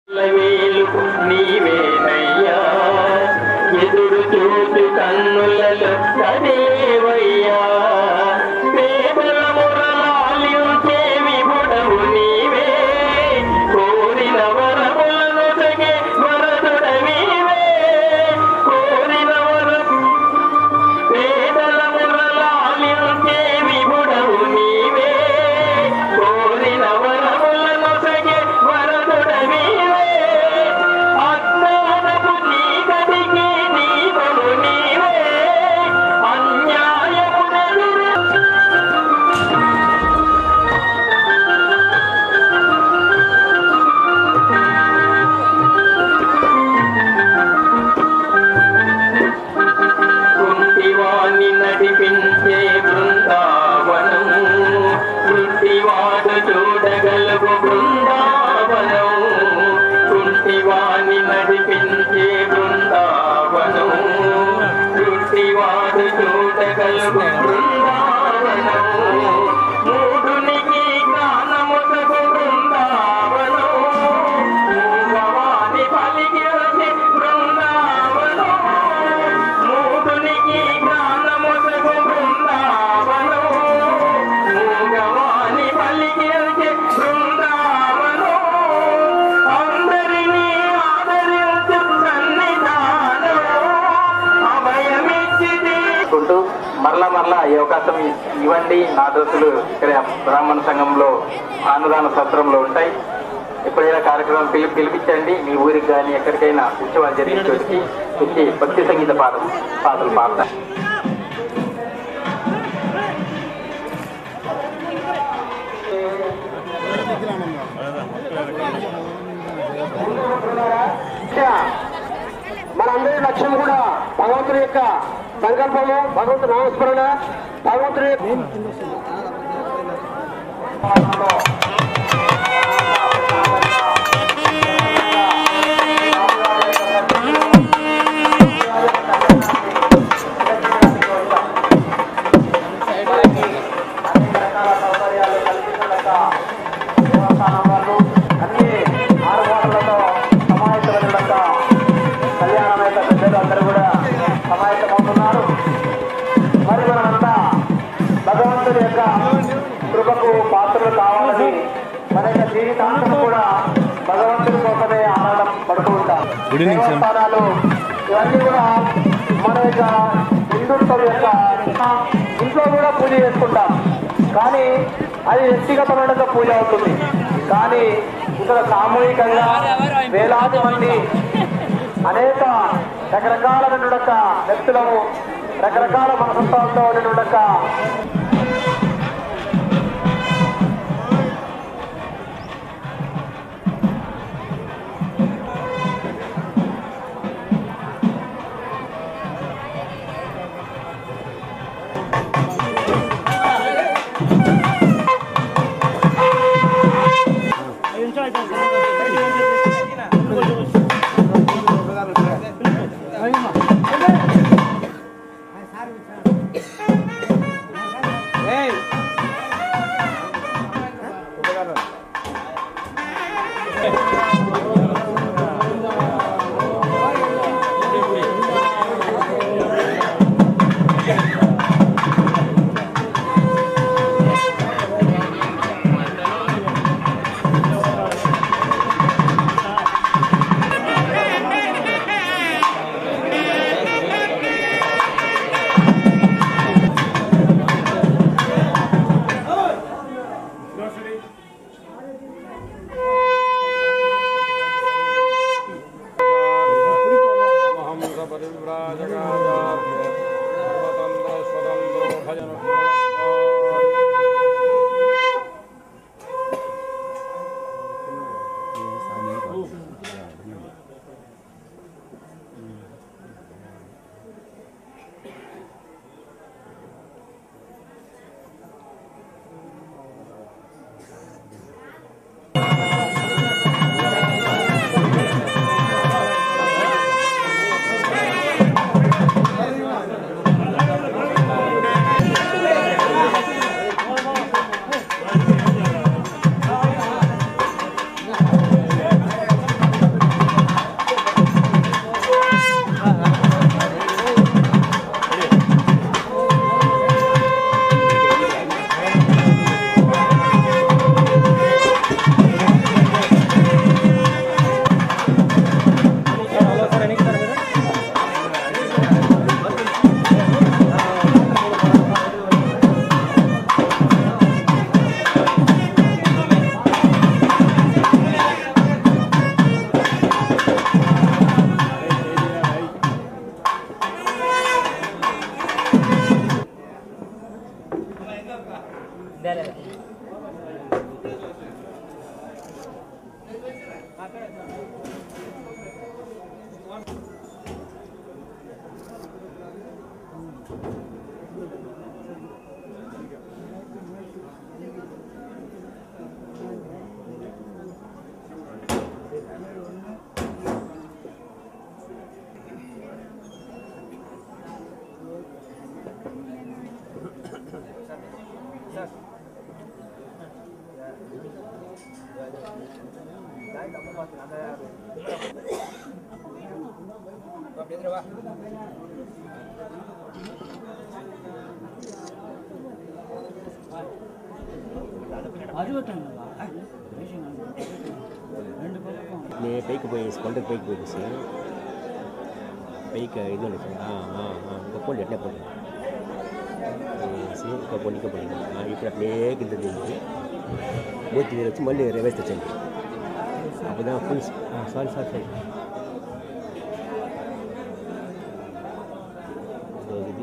వేలుకు నీవేనయ్యా ఎదురు చూసి కన్నులలో కదిలేవయ్యా పేదల మురళాలించే విభుడవు నీవే కోరిన వరములను తగే వరదుడవీవే కోరిన వరము పేదల మురళాలించే విభుడవు నీవే కోరిన వరములను తగే వరదుడవీవే అజ్ఞానపు చీకటికి దీపము నీవే అన్యాయపు నెదురు కుంటివాణ్ణి నడిపించే బృందావనం వృత్తివాడు చూడగలుగు బృందావనం కుంటివాణ్ణి నడిపించే బృందావనం వృత్తివాడు చూడగలుగు బృందావనం మూడునికి జ్ఞానముసగు బృందావనం మూగవాని పలికి వచ్చి బృందావనం మూడునికి జ్ఞానముసగు బృందావనం మూగవాని పలికి వచ్చి బృందావనం అందరినీ ఆదరించు సన్నిధానం అభయమిచ్చిది చేసుకుంటూ మరలా మరలా ఈ అవకాశం ఇ- ఇవ్వండి నా దోస్తులు ఇక్కడ బ్రాహ్మణ సంఘంలో అన్నదాన సత్రంలో ఉంటాయి ఎప్పుడైనా కార్యక్రమం పిలిపి పిలిపించండి మీ ఊరికి కానీ ఎక్కడికైనా ఉత్సవాలు జరిగించి వచ్చి వచ్చి భక్తి సంగీత పాటలు పాటలు పాడతారు మనందరి లక్ష్యం కూడా భగవంతుడి యొక్క సంకల్పము భగవంతుడి నామస్మరణ భగవంతుడి అన్ని ఆరుబాటులతో సమాయత్తమైన కళ్యాణం యొక్క పెద్దలు అందరూ కూడా సమాయత్తమవుతున్నారు మరి మనమంతా భగవంతుడి యొక్క కృపకు పాత్రలు కావాలని మన యొక్క జీవితాంతం కూడా భగవంతుడి కోసమే ఆరాటం పడుతూ ఉంటాం దేవస్థానాలు ఇవన్నీ కూడా మన యొక్క హిందుత్వం యొక్క ఇంట్లో కూడా పూజ చేసుకుంటాం కానీ అది వ్యక్తిగతమైన పూజ అవుతుంది కానీ ఇక్కడ సామూహికంగా వేలాది మంది అనేక రకరకాలైనటువంటి వ్యక్తులను రకరకాల మనస్తత్వాలతో ఉన్నటువంటి సార్ నే పైకి పోయేసి కొండకు పైకి పోయేసి పైకి ఇది ఉండేసి ఇంకా పొండి అట్లే పొండి వేసి ఇంకా పొండి ఇంకా పొండి ఆ, ఇప్పుడు అట్లే కింద దించి మూర్తి మీద వచ్చి మళ్ళీ రివర్స్ తెచ్చండి అప్పుడు full sorry sorry sorry so ఇది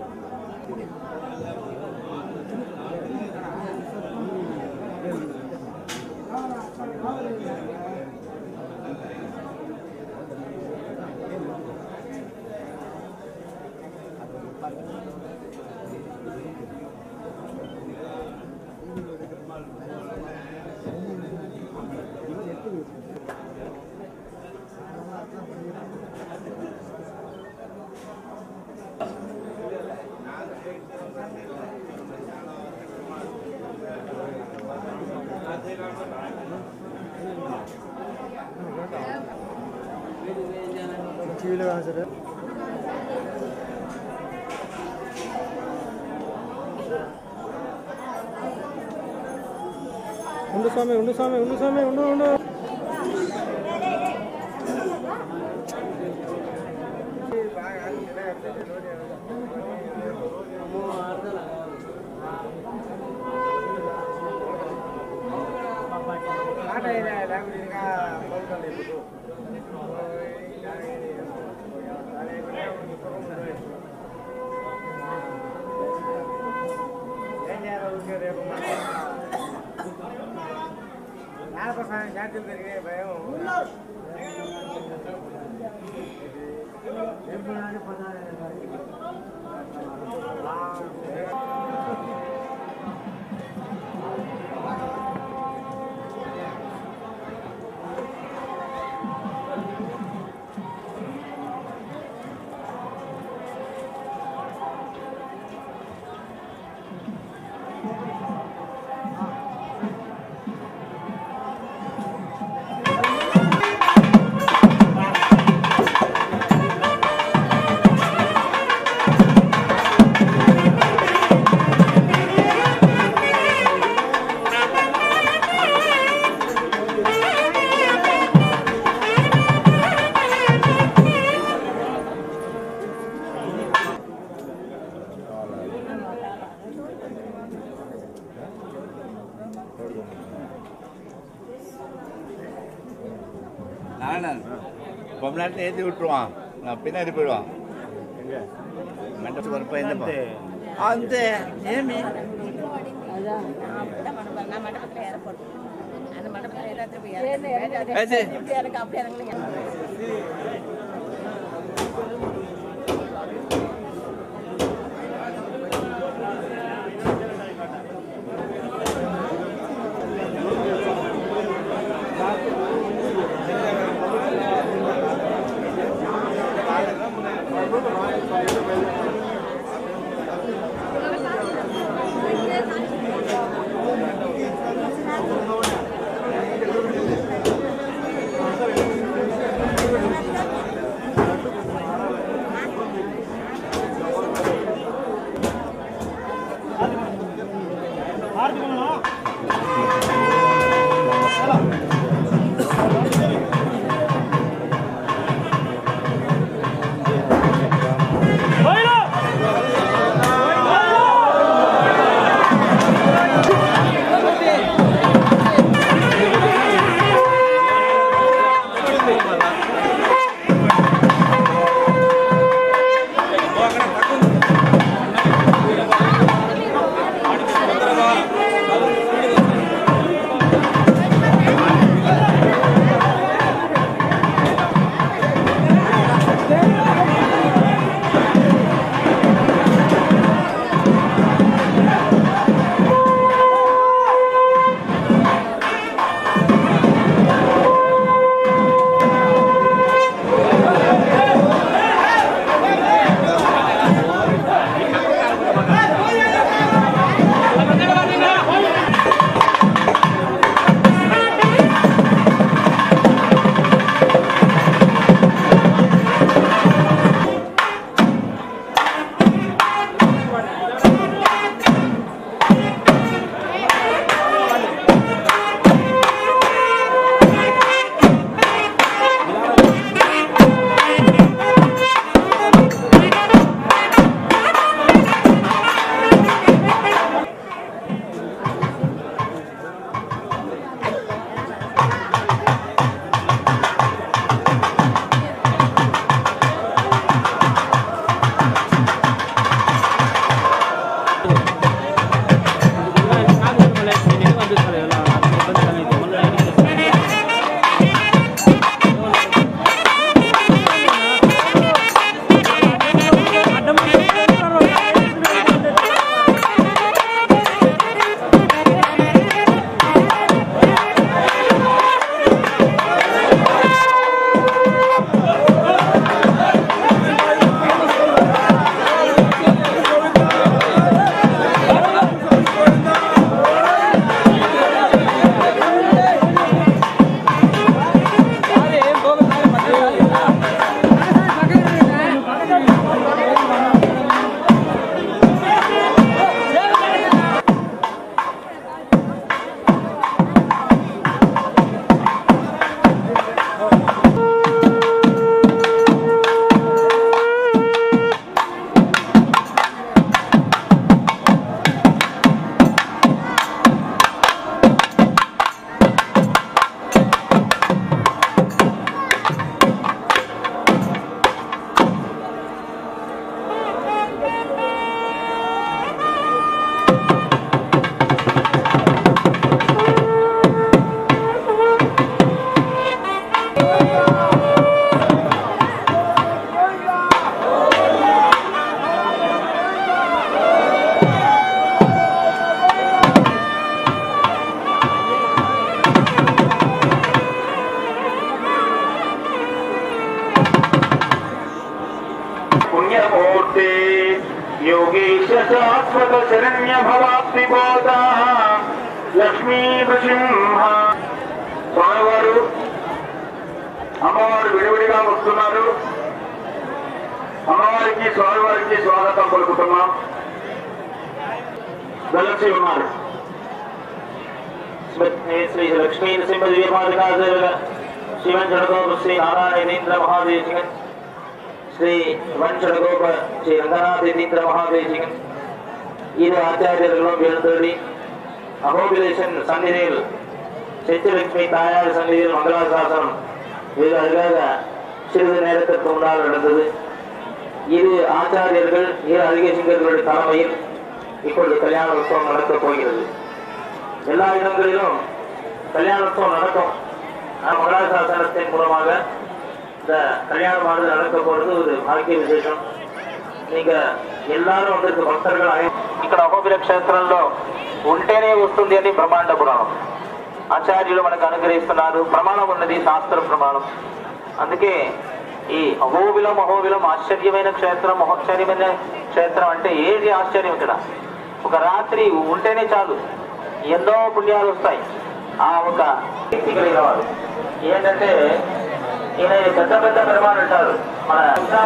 ఉండు స్వామి ఉండు స్వామి ఉండు స్వామి ఉండు ఉండు நானும் பொம்மலாட்டில் ஏற்றி விட்டுருவான் நான் பின்னாடி போயிடுவான் மெண்டல் ஒரு பையன் అంతే ఏమి అదా నా మండపத்தில் ஏறப்படும் அந்த மண்டபத்தில் ஏறாத்திரி போய் அது. இப்படி இறங்க அப்படி இறங்குங்க ఆ యోగేశ శాశ్వత శరణ్య భవాప్తి బోధ లక్ష్మీ నృసింహ స్వామివారు అమ్మవారు విడివిడిగా వస్తున్నారు అమ్మవారికి స్వామివారికి స్వాగతం పలుకుతున్నాం వెలసి ఉన్నారు శ్రీ లక్ష్మీ నృసింహదేవాదిగా శివన్ జడగోప శ్రీ నారాయణేంద్ర మహాదేశికన్ శ్రీ వన్ జడగోప శ్రీ రంగనాథేంద్ర మహాదేశికన్ இது ஆச்சாரியர்களும் எழுந்தொழி அகோபிலேஷன் சந்நிதியில் செச்சுலட்சுமி தாயார் சந்நிதியில் மங்களாசாசனம் இது அழகாக சிறிது நேரத்திற்கு முன்னால் நடந்தது இது ஆச்சாரியர்கள் இரு அழகேசிங்கர்களுடைய தலைமையில் இப்பொழுது கல்யாண உற்சவம் நடக்கப் போகிறது எல்லா இடங்களிலும் கல்யாணோத்சவம் நடக்கும் ஆனால் மங்களாசாசனத்தின் மூலமாக இந்த கல்யாணமானது நடக்க போறது ஒரு பாக்கிய விசேஷம் நீங்க எல்லாரும் வந்திருக்க భక్తులు ఇక్కడ అహోబిల క్షేత్రంలో ఉంటేనే వస్తుంది అని బ్రహ్మాండ పురాణం ఆచార్యులు మనకు అనుగ్రహిస్తున్నారు ప్రమాణం ఉన్నది శాస్త్ర ప్రమాణం అందుకే ఈ అహోబిలం అహోబిలం ఆశ్చర్యమైన క్షేత్రం మహోశ్చర్యమైన క్షేత్రం అంటే ఏది ఆశ్చర్యం ఇక్కడ ఒక రాత్రి ఉంటేనే చాలు ఎన్నో పుణ్యాలు వస్తాయి ఆ ఒక శక్తి కలిగిన వారు ఏంటంటే ఈయన పెద్ద పెద్ద పెరుమాలు అంటారు మన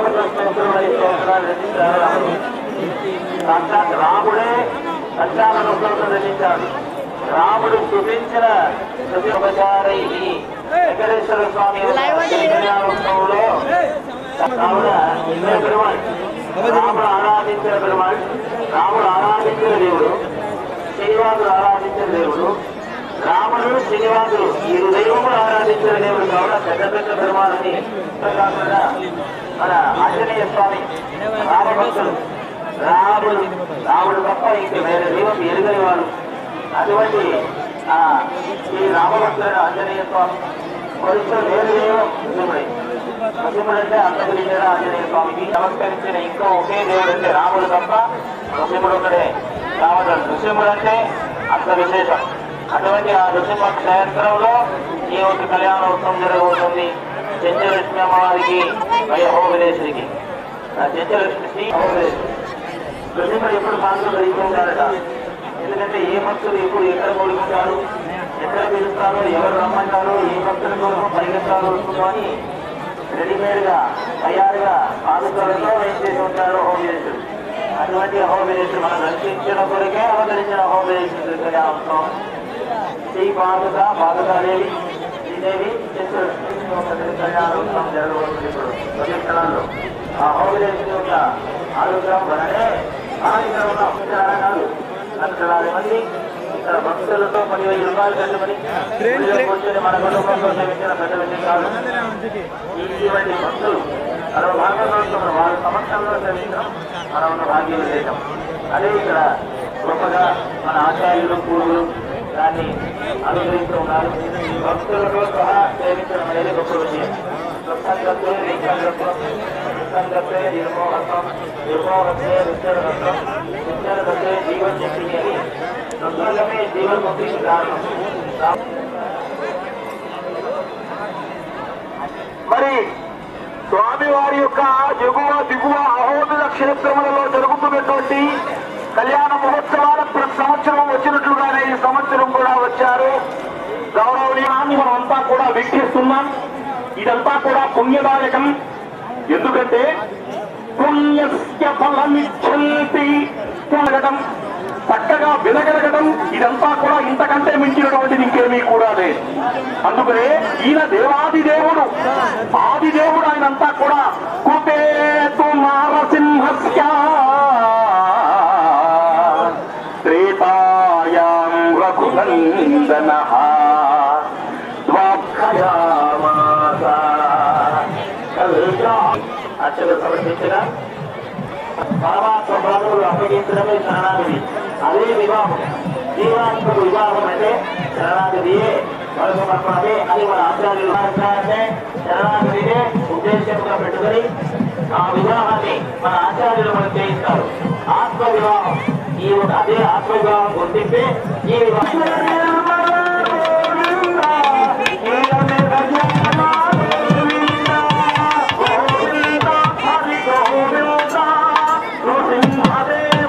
సాక్షాత్ రాముడే సంచాలన రచించాడు రాముడు సృష్టించిన ప్రతిపచారై వెంకటేశ్వర స్వామి కళ్యాణోత్సవంలో రాముడ ఇద్దరు పెరుమాళ్ రాముడు ఆరాధించిన పెరుమాళ్ రాముడు ఆరాధించిన దేవుడు శ్రీనివాసుడు ఆరాధించిన దేవుడు రాముడు శ్రీనివాసుడు ఈ దైవములు ఆరాధించిన దేవుడు కావున పెద్ద పెద్ద పెరుమాలని కాకుండా మన ఆంజనేయ స్వామి రామభక్తుడు రాముడు రాముడు తప్ప ఇంక వేరే దైవం ఎరుగని వాడు అటువంటి ఆ శ్రీ రామభక్తుడు ఆంజనేయ స్వామి కొంచెం వేరు దైవం నృసింహుడే నృసింహుడు అంటే అంతకులించిన ఆంజనేయ స్వామికి నమస్కరించిన ఇంకో ఒకే దేవుడు అంటే రాముడు తప్ప నృసింహుడు ఒకడే రాముడు నృసింహుడు అంటే అంత విశేషం అటువంటి ఆ నృసింహ క్షేత్రంలో ఈ ఒక కళ్యాణోత్సవం జరగబోతుంది చెంచలక్ష్మి అమ్మవారికి వైహోవిలేశ్వరికి చెంచలక్ష్మి శ్రీ హోవిలేశ్వరి నృసింహుడు ఎప్పుడు పాత్రలు ధరిస్తుంటారట ఎందుకంటే ఏ భక్తులు ఎప్పుడు ఎక్కడ కోరుకుంటారు ఎక్కడ పిలుస్తారో ఎవరు రమ్మంటారో ఏ భక్తుల కోసం పరిగెత్తాలో వస్తుందో అని రెడీమేడ్ గా తయారుగా పాదుకలతో వేసేసి ఉంటారు హోమిలేశ్వరుడు అటువంటి అహోబిలేశ్వరుడు మనం రక్షించిన కొరకే అవతరించిన అహోబిలేశ్వరుడు కళ్యాణోత్సవం శ్రీ పాదుక పాదుకాదేవి శ్రీదేవి చంద్రుడు కళ్యాణోత్సవం జరగబోతుంది ఇప్పుడు కొద్ది క్షణాల్లో ఆ అహోబిలేశ్వరుడు యొక్క ఆరోగ్యం వలనే మనం ఇక్కడ ఉన్న అక్షరాలు లక్షలాది మంది ఇక్కడ భక్తులతో పదివేల రూపాయలు కట్టుబడి గుడిలో కూర్చొని మన కుటుంబం కోసం ఇచ్చిన పెద్ద విషయం కాదు ఇటువంటి భక్తులు మరో భాగంలో వారి సమక్షంలో శ్రమించడం మనం ఉన్న భాగ్య విశేషం అదే ఇక్కడ గొప్పగా మన ఆచార్యులు పూర్వులు దాన్ని అనుగ్రహిస్తూ ఉన్నారు భక్తులతో సహా సేవించడం అనేది గొప్ప విషయం దుఃఖంగత్వే నిత్యంగత్వం దుఃఖంగత్వే నిర్మోహత్వం నిర్మోహత్వే దుశ్చరగత్వం దుశ్చరగత్వే జీవశక్తి అని దుఃఖంగమే జీవన్ముక్తికి కారణం మరి స్వామివారి యొక్క ఎగువ దిగువ అహోబిల క్షేత్రములలో జరుగుతున్నటువంటి కళ్యాణ మహోత్సవాల ప్రతి సంవత్సరం వచ్చినట్లుగానే ఈ సంవత్సరం కూడా వచ్చారు గౌరవనీయాన్ని మనం అంతా కూడా వీక్షిస్తున్నాం ఇదంతా కూడా పుణ్యదాయకం ఎందుకంటే పుణ్యస్య ఫలమిచ్చంతి అనగటం చక్కగా వినగలగడం ఇదంతా కూడా ఇంతకంటే మించినటువంటిది ఇంకేమీ కూడా లేదు అందుకనే ఈయన దేవాది దేవుడు ఆది దేవుడు ఆయనంతా కూడా కుపేతు నారసింహస్య త్రేతాయాం రఘునందన అర్చకులు సమర్పించగా పరమాత్మ బాధువులు అప్పగించడమే శరణాగతి అదే వివాహం జీవాత్మక వివాహం అంటే శరణాగతియే పరమపరమే అది మన ఆచార్యులు అంటే శరణాగతినే ఉద్దేశంగా పెట్టుకొని ఆ వివాహాన్ని మన ఆచార్యులు మనకు చేయిస్తారు ఆత్మ వివాహం ఈ అదే ఆత్మ వివాహం గుర్తింపే ఈ వివాహం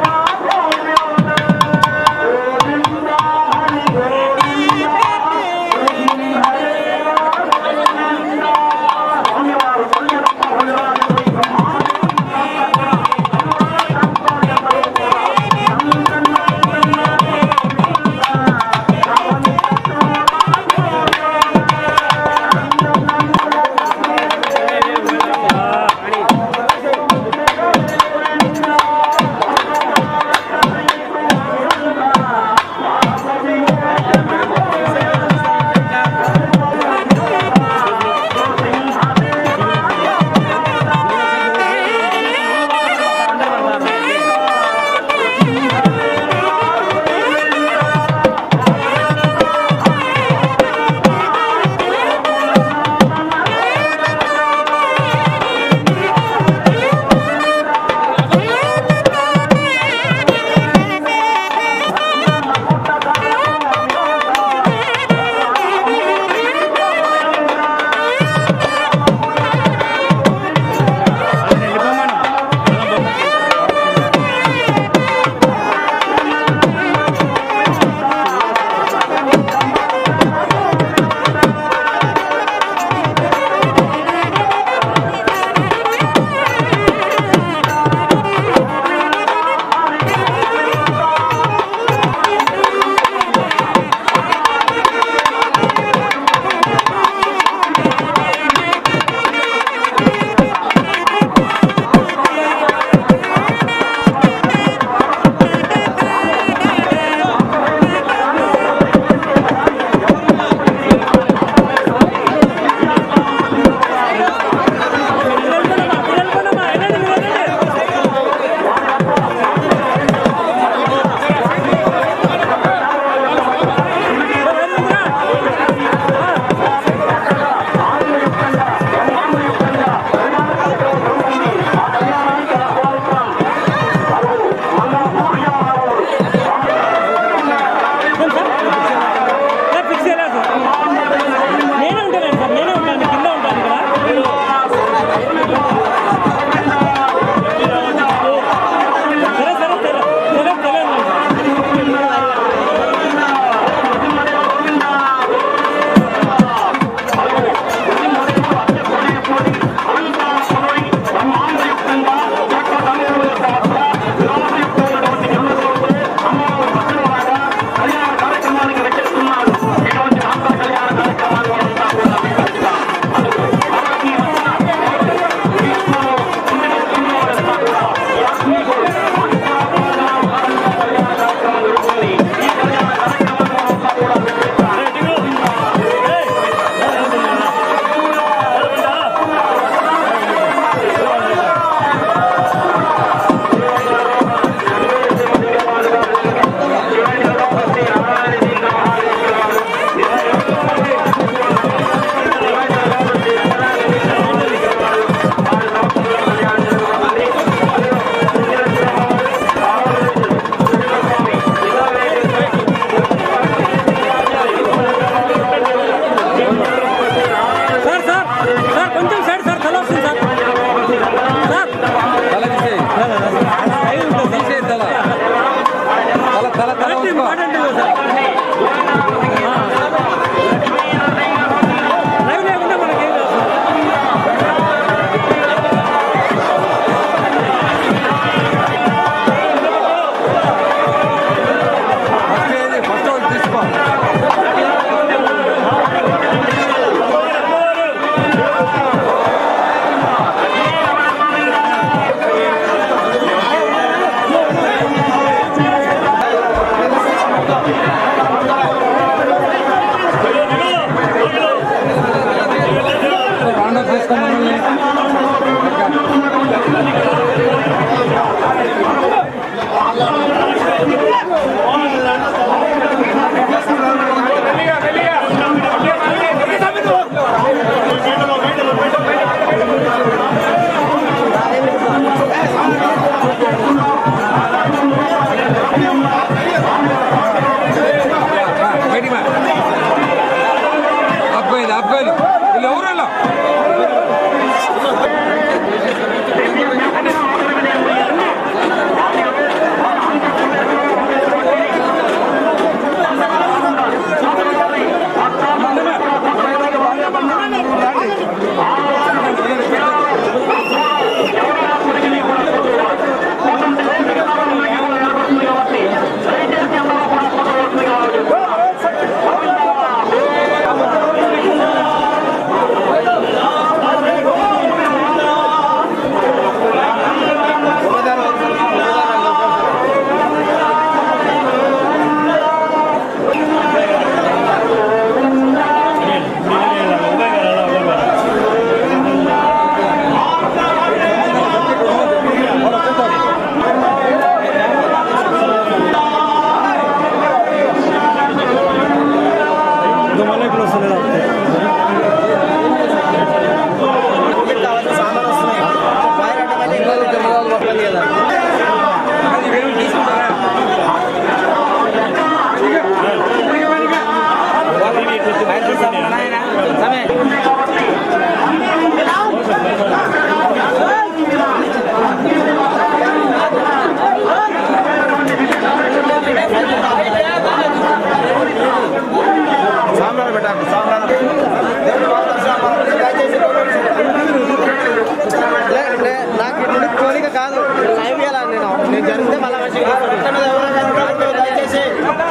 నాకు ఇటువంటి కోరిక కాదు లైవ్ చేయాలి నేను నేను జరిగితే మళ్ళీ మంచిగా మొత్తం మీద ఎవరైనా కాదు, దయచేసి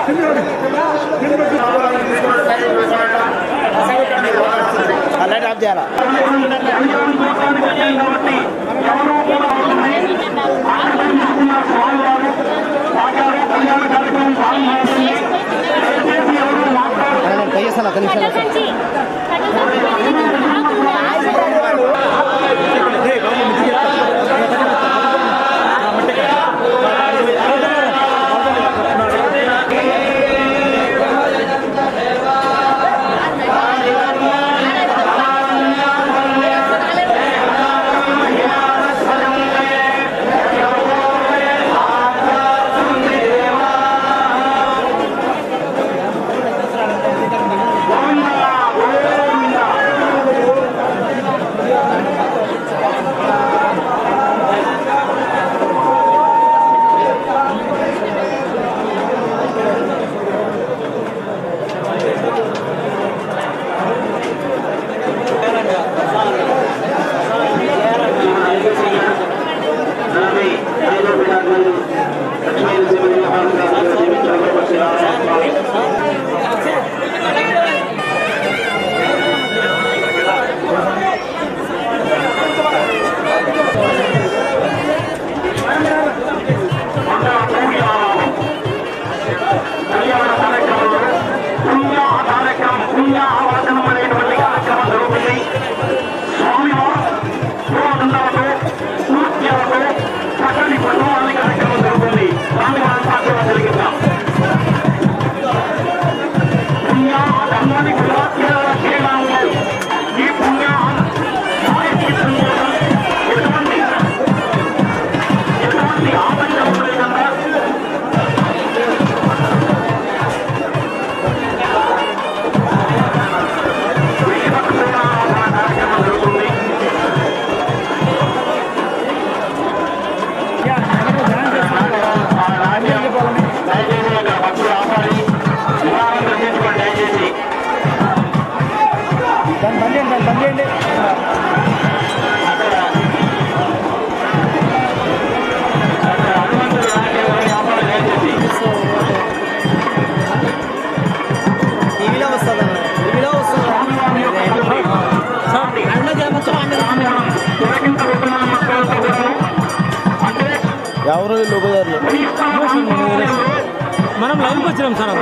ఆ లైట్ ఆఫ్ చేయాలా నేను ట్రై చేస్తాను ఒక నిమిషం టీవీలో వస్తుంది టీవీలో వస్తుంది ఎవరు లోపదారులు మనం లైవ్కి వచ్చినాం సార్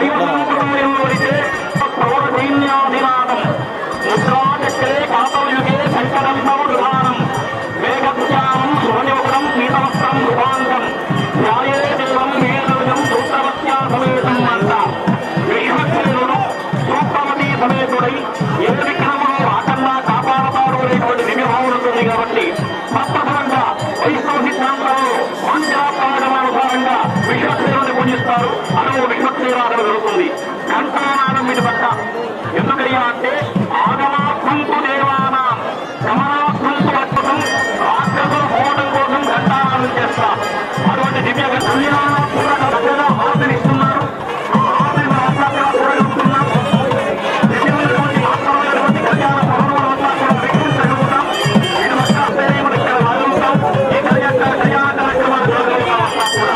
కాబట్టి తప్పకుండా వైష్ణవ సిద్ధాంతంలో మంత్రాపాఠానుసారంగా విశ్వసేవుని పూజిస్తారు అనువు విశ్వసేవాదం జరుగుతుంది కంఠానాదం మీద పట్ట ఎందుకయ్యా అంటే ఆగమాత్మంతు దేవానా గమనాత్మంతు అద్భుతం రాక్షసులు పోవడం కోసం ఘంటానాదం చేస్తా అటువంటి దివ్య కళ్యాణ పూరక దగ్గర ఆదరిస్తున్నారు ఆ ఆదరణ అంతా కూడా చూస్తున్నాం నిజమైనటువంటి వాస్తవమైనటువంటి కళ్యాణ పర్వములంతా కూడా వీక్షించగలుగుతాం ఇది ఒక్క ఆశ్చర్యం ఇక్కడ రాగలుగుతాం ఈ కళ్యాణ కళ్యాణ కార్యక్రమాలు జరగలుగుతాం అంతా కూడా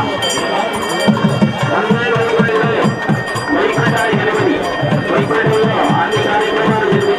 వైకుంఠ ఎనిమిది వైకుంఠంలో అన్ని కార్యక్రమాలు జరిగి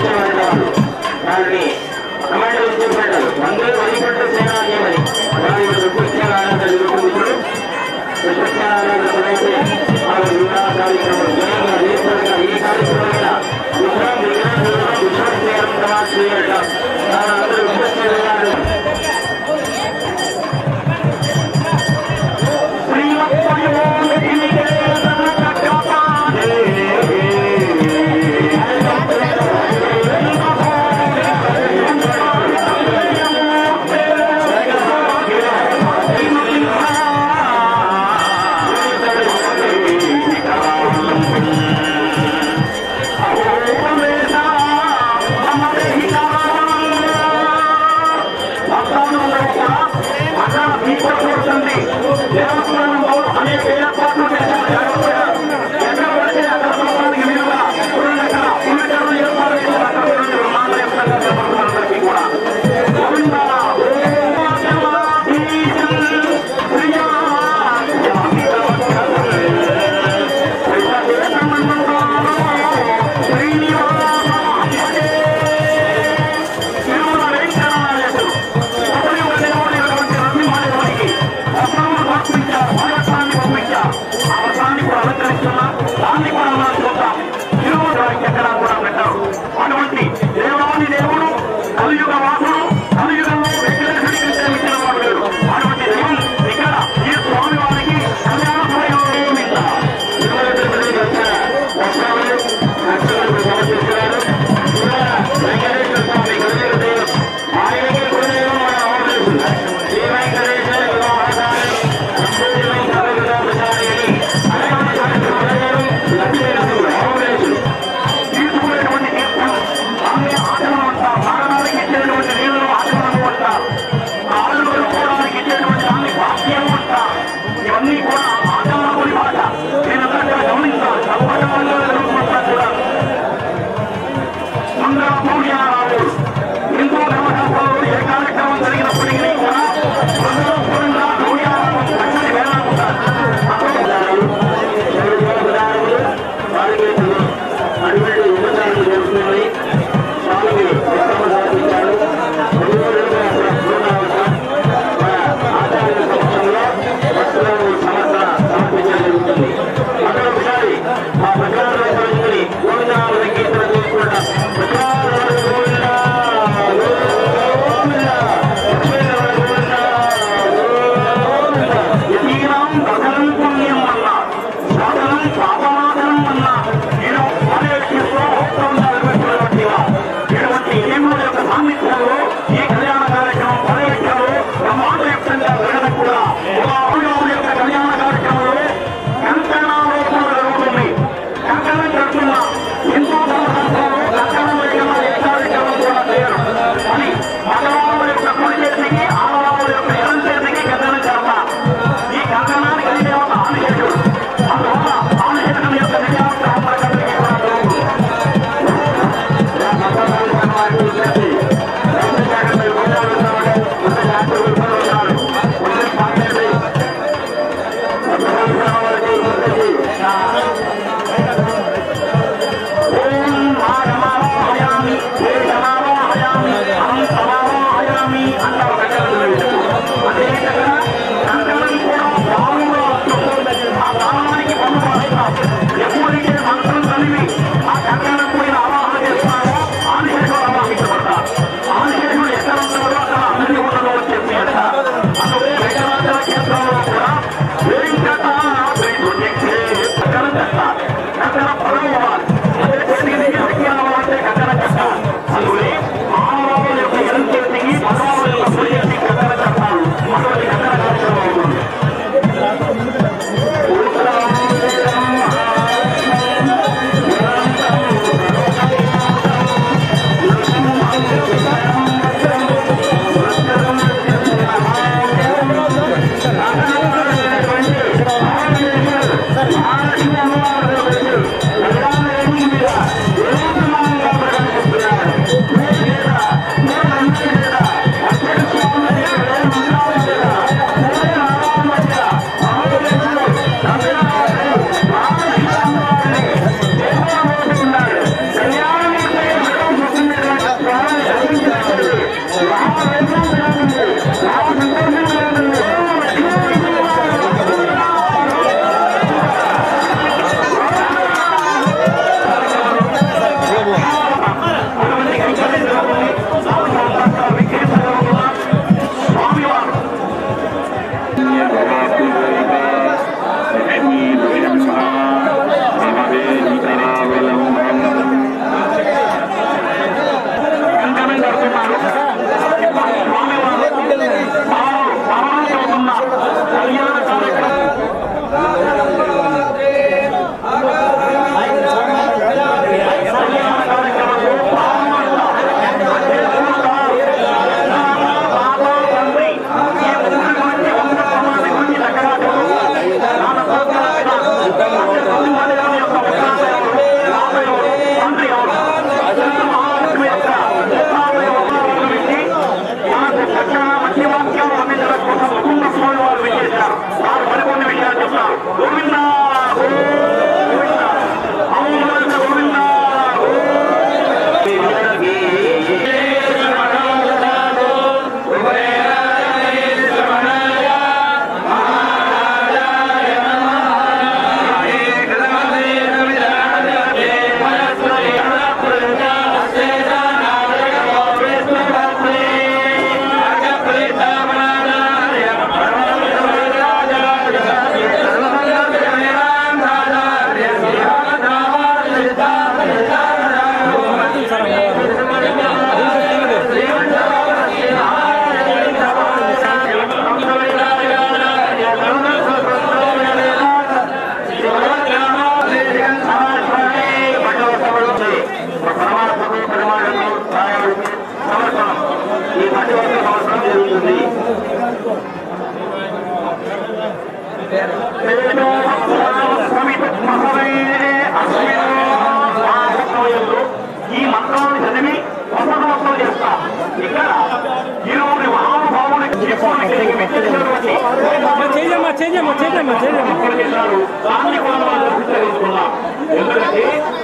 ఎక్కడా కూడా పెట్టారు అటువంటి దేవాది దేవుడు కలియుగ వాసుడు కలియుగంలో వెంకటేశ్వరికి ఇచ్చిన వాడు లేడు అటువంటి దైవం ఇక్కడ ఈ స్వామి వారికి కళ్యాణ సమయంలో ఇట్లా ఇరవై తొమ్మిది లక్షల వర్షాలు లక్షలు సమర్పిస్తున్నారు ఇవాళ వెంకటేశ్వర స్వామి కలియుగ దైవం ఆయనకి కులదైవం మన ఆవరణ శ్రీ వెంకటేశ్వర వివాహాన్ని సంపూర్ణ వెంకటేశ్వర ప్రచారిని అనేక కార్యక్రమాలు లక్ష్మీ నదులు ఆవరణ ఈ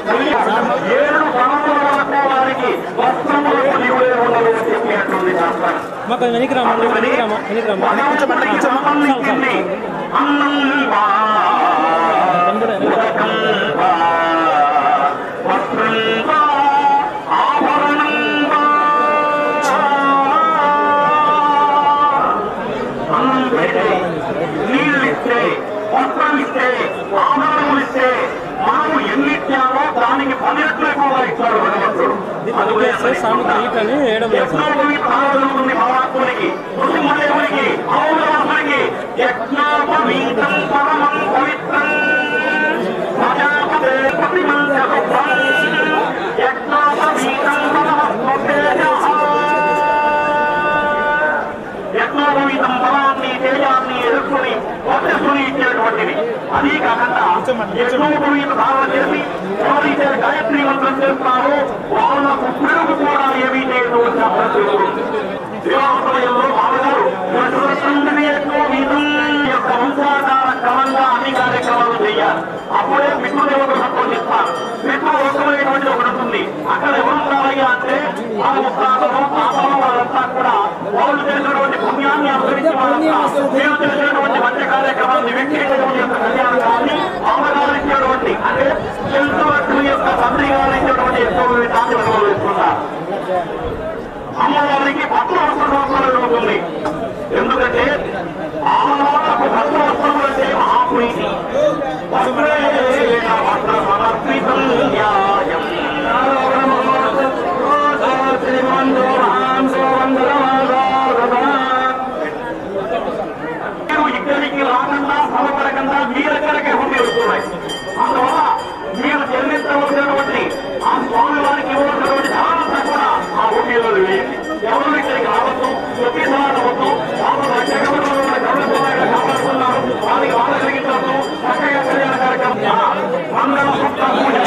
ఏడు సంవత్సరాల వరకు వారికి వస్త్రములకు దిగులే ఉండదు అని చెప్పినట్టుంది శాస్త్రం మాకు వెనక్కి రామా వెనక్కి రామా వెనక్కి రామా మనకి సంబంధించింది అన్నం వా, ఉదకం వా, వస్త్రం వా, ఆభరణం వా. అన్నం పెడితే నీళ్ళు ఇస్తే వస్త్రం ఇస్తే ఆభరణములు ఇస్తే మనము ఎన్ని ఇచ్చామో దానికి పన్నెట్లు ఎక్కువగా ఇస్తాడు భగవంతుడు అందుకే స్వామికి రీటని వేయడం లేదు సార్ యజ్ఞోపవి ప్రాణులుంది మహాత్మునికి నృసింహదేవునికి ఔరవాసునికి యజ్ఞోపవీతం పరమం పవిత్రం ప్రజాపతే ప్రతిమంత శుభ్రం యజ్ఞోపవీతం పరమం స్వతేజః. యజ్ఞోపవీతం బలాన్ని తేజాన్ని ఎదుర్కొని వర్చస్సుని ఇచ్చేటువంటిది అదీ కాకుండా యజ్ఞోపవీత ధారణ చేసి ఎవరైతే గాయత్రి మంత్రం చేస్తారో వాళ్ళకు పిడుగు కూడా ఏమీ చేయదు అని శాస్త్రం వివాహ సమయంలో బావగారు పురుషులందరినీ యజ్ఞోపవీతం యొక్క వంశాధార క్రమంగా అన్ని కార్యక్రమాలు చేయాలి అప్పుడే పితృదేవతలు సంతోషిస్తారు పితృలోకమైనటువంటి ఒకటి ఉంటుంది అక్కడ ఎవరు ఉండాలయ్యా అంటే ఆ ముఖాలను పాపము వాళ్ళంతా కూడా వాళ్ళు చేసినటువంటి పుణ్యాన్ని అనుసరించి వాళ్ళంతా మేము చేసినటువంటి మంచి కార్యక్రమాన్ని వెంకటేశ్వరుని యొక్క కళ్యాణాన్ని అమ్మగారు ఇచ్చేటువంటి అంటే చంద్రవట్టు యొక్క తండ్రి గారు ఇచ్చేటువంటి ఎక్కువ దాన్ని అనుభవిస్తున్నారు అమ్మవారికి భక్త వస్త్రం ఉంటుంది ఎందుకంటే అమ్మవారికి భక్త వస్త్రములు అంటే మహాప్రీతి వస్త్రేణ వస్త్ర సమర్పితం న్యాయం మీరు ఇక్కడికి రాకుండా భవపడకుండా మీ దగ్గరకే హుండీ వస్తున్నాయి అందువల్ల మీరు చెల్లించవలసినటువంటి ఆ స్వామి వారికి ఇవ్వవలసినటువంటి ధనాలంతా కూడా ఆ హుండీలో వేయండి ఎవరు ఇక్కడికి రావద్దు ఒకేసారి రావద్దు వాళ్ళు జగన్మోహన్ కాపాడుతున్నారు వారికి వాళ్ళ కలిగించవద్దు చక్కగా కళ్యాణ కార్యక్రమం మంగళ సూత్ర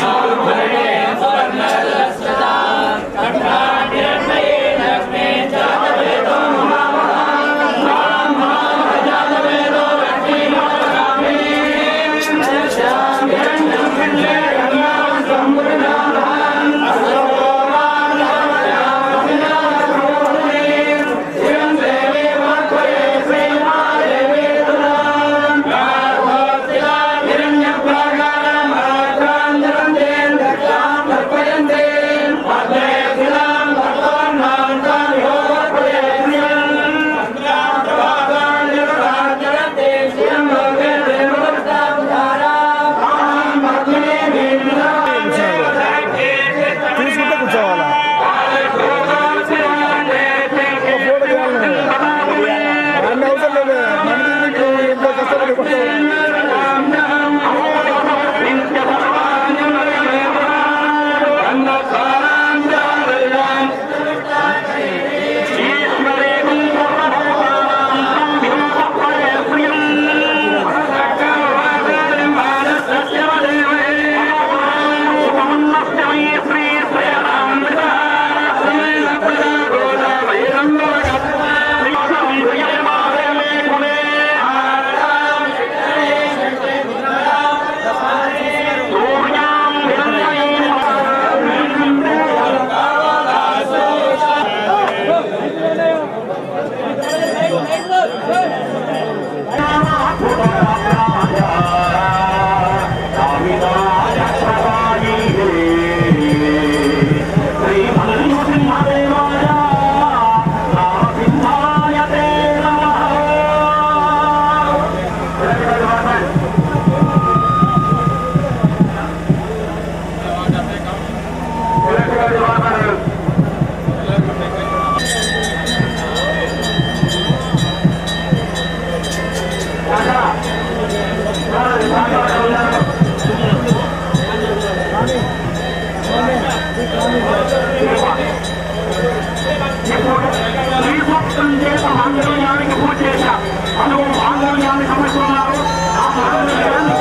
తీసుకుంటే కూర్చోవాలా అన్ని అవసరం లేదు మనకి మీకు ఇంట్లో కష్టపడి కూర్చోవాలి మాంగళ్యానికి పూజ చేశాం అందుకు మాంగళ్యాన్ని సమర్పిస్తున్నారు ఆ మాంగళ్యాన్ని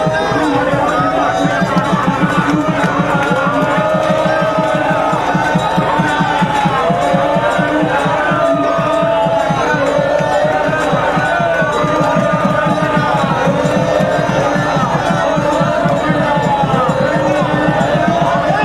ఆ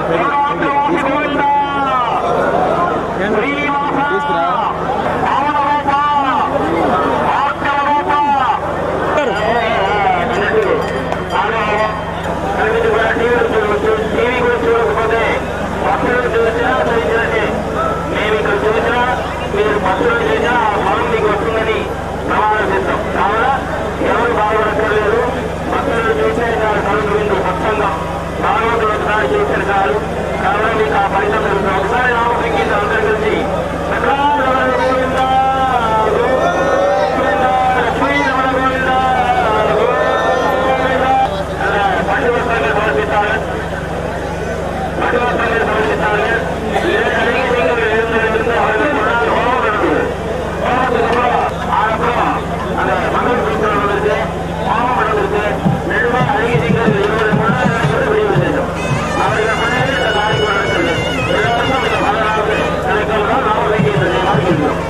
మీరు బస్సులో చేసినా ఆ ఫలం మీకు వస్తుందని ప్రమాణం చేస్తాం కావున ఎవరు బాధపడక్కర్లేదు భక్తులు చూసే దాని కలుగు విందు స్పష్టంగా భగవంతుడు ఒకసారి చూసిన చాలు కావున మీకు ఆ ఫలితం జరుగుతుంది ఒకసారి నామసంగీతం అందరూ కలిసి సకాల గోవిందా, గోవిందా, లక్ష్మీ రమణ గోవిందా, గోవిందా. అలా పట్టు వస్త్రాన్ని సమర్పిస్తారు పట్టు వస్త్రాన్ని సమర్పిస్తారు లేదా అడిగి సింగులు ఏదైనా ఉంటే వాళ్ళని కూడా హోమం పెడుతుంది. హోమం కూడా ఆడప్పుడు அந்த மகள் குறிப்பிடம் இருக்கு மாமபடம் இருக்கு ரெண்டுமே அதிக சீக்கிரம் இருபது கூட வெளியே விசேஷம் அவர்கள் பண்ணி இந்த நாளைக்கு நடக்கிறது எல்லாருக்கும் இந்த பதினாறு தலைக்கள் தான் நாம் வேண்டியது வாழ்கிறோம்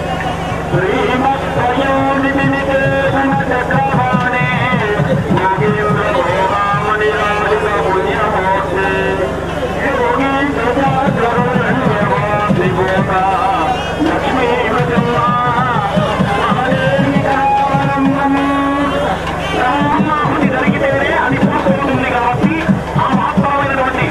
లక్ష్మీ రామనామని జరిగితేనే అది పూర్తవుతుంది కాబట్టి ఆ వాస్తవమైనటువంటి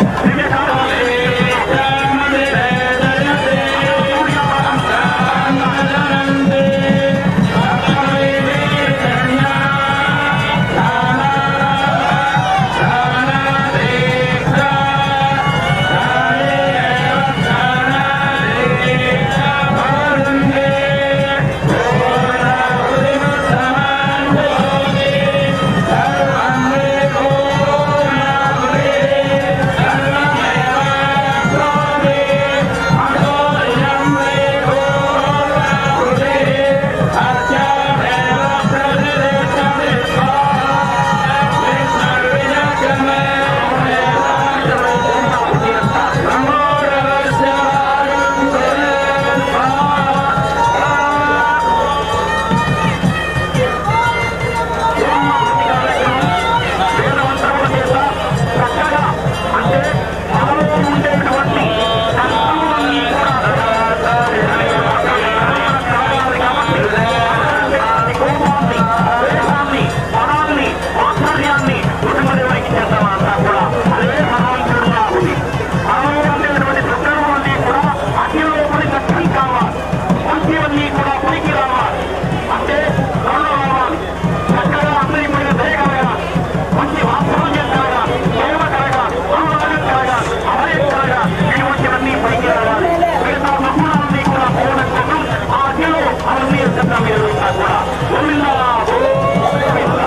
పదాన్ని ఆశ్చర్యాన్ని కుటుంబది వారికి చేద్దామంతా కూడా అదే భగవంతుడుగా ఉంది భగవంతుడైనటువంటి దుఃఖములన్నీ కూడా అగ్నిలో పడి దక్షం కావాలి మంచివన్నీ కూడా పైకి రావాలి అంటే కళ్ళు రావాలి చక్కగా అందరి మీద దయ కలగాలి మంచి వాత్సల్యం కలగాలి ప్రేమ కలగాలి అనురాగం కలగాలి అభయం కలగాలి ఇటువంటివన్నీ పైకి రావాలి మిగతా మగుణాలన్నీ కూడా పోవడం కోసం ఆ అగ్నిలో అవన్నీ చెప్తా మీరు కూడా గోవిందా గోవిందా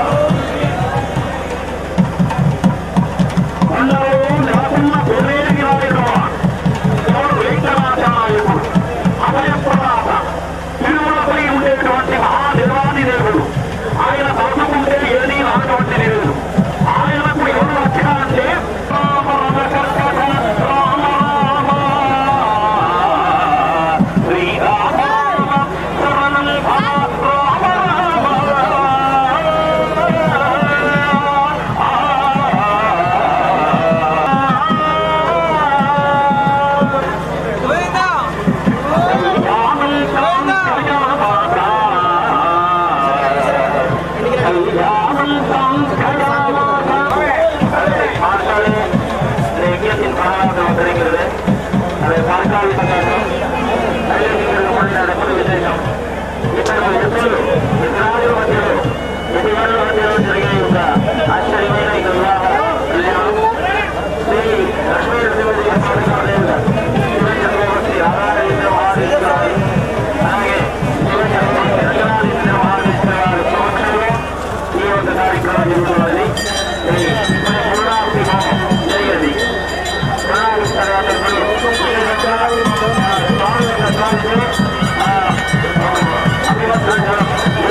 కొండలో నెలకొన్న గొర్రెలకి రాలేదవా ఎవరు వెంకటాచార్యుడు అభయప్రదాత తిరుమలపై ఉండేటువంటి మహానిర్వాణి దేవుడు ఆయన తలుచుకుంటే ఏది రానటువంటి దేవుడు ఆయనకు ఎవరు వచ్చినా అంటే రామ రామ కర్కట రామ రామ శ్రీరామ శరణం భవ రామ ఆశ్చర్యమైన ఈ వివాహం శ్రీ లక్ష్మీ నరసింహదేవి శివచంద్రవర్తి రాధారేంద్ర మహాదేశ్వరాలు అలాగే శివచంద్రవర్తి రంగనాథేంద్ర మహాదేశ్వరాలు సమక్షంలో ఈ యొక్క కార్యక్రమం జరుగుతున్నది ఈ పూర్ణాహుతి హోమం జరిగేది పూర్ణాహుతి తర్వాత ఇప్పుడు ఈ యొక్క స్వామి యొక్క స్వామిని, ఆ, అభివందనం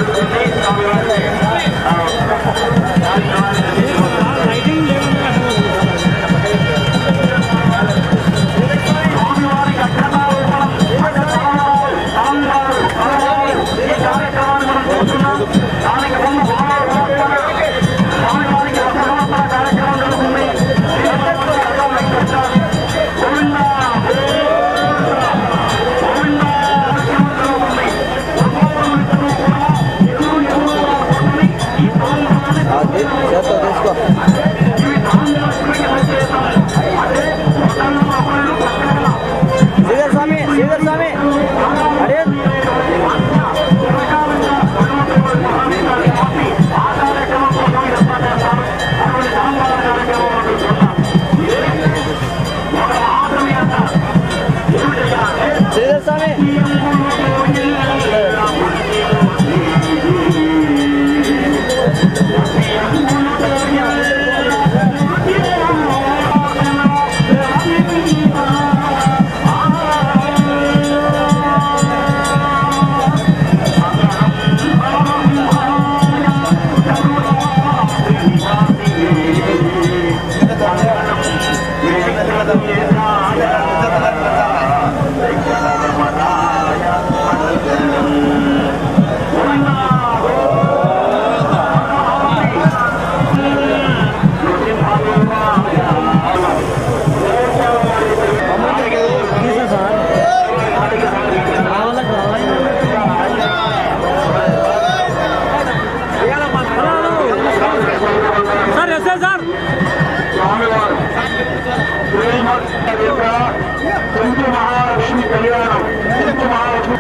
సార్ ఎస్ఐ సార్ స్వామివారు శ్రీమద్ యొక్క కుంకు మహాలక్ష్మి కళ్యాణం కుంకు మహాలక్ష్మి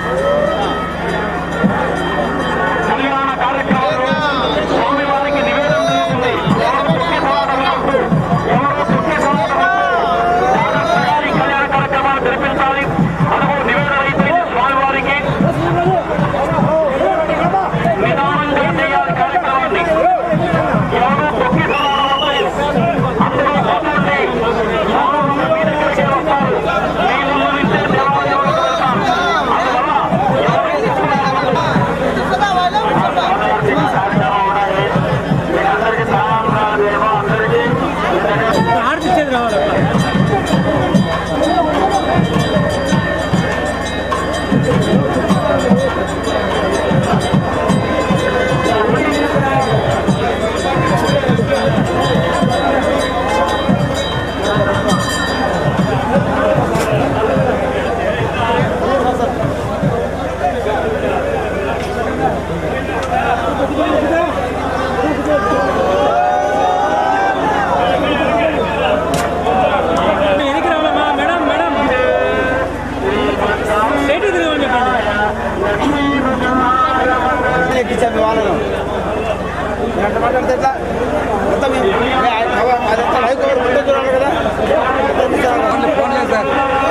కళ్యాణ కార్యక్రమంలో స్వామివారికి నివేదన జరుగుతుంది ఎవరు తొక్కి పోవడం ఎవరు తొక్కి పోవడం జాగ్రత్తగా ఈ కళ్యాణ కార్యక్రమాలు జరిపించాలి అదుగో నివేదన అయిపోయింది స్వామివారికి నిదానంగా చేయాలి కార్యక్రమాన్ని ఎవరు తొక్కి అందులో పోతుంది స్వామి మీ దగ్గరికి వస్తారు మీ ముందు నుంచే దేవాలయంలో వెళ్తారు అందువల్ల ఎవరు అందరికీ సామాన్లు దేవో అందరికీ ఆర్టిస్టేది రావాలి వెనక్కి రావాలమ్మా మేడం మేడం స్ట్రైట్ తిరగమని చెప్పండి ఎక్కించాను వాళ్ళను ఎంత మాట్లాడితే ఎట్లా మొత్తం ఈ- ఏ, అవ- అదంతా లైవ్ కవర్ ముందే చూడాలి కదా ఫోన్ లేదు సార్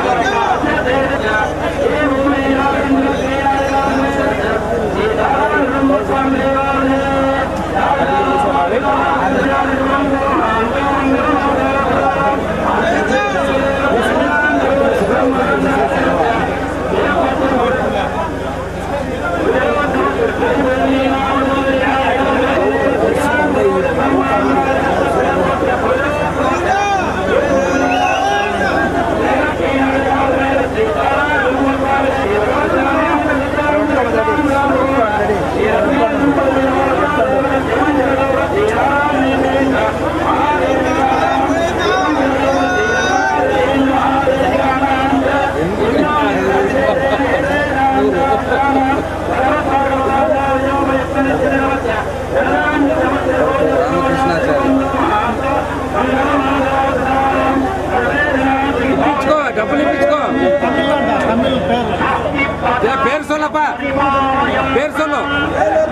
ఇప్పించుకో డబ్బులు ఇప్పించుకో ఏ, పేరు సొల్లప్ప పేరు సొల్లు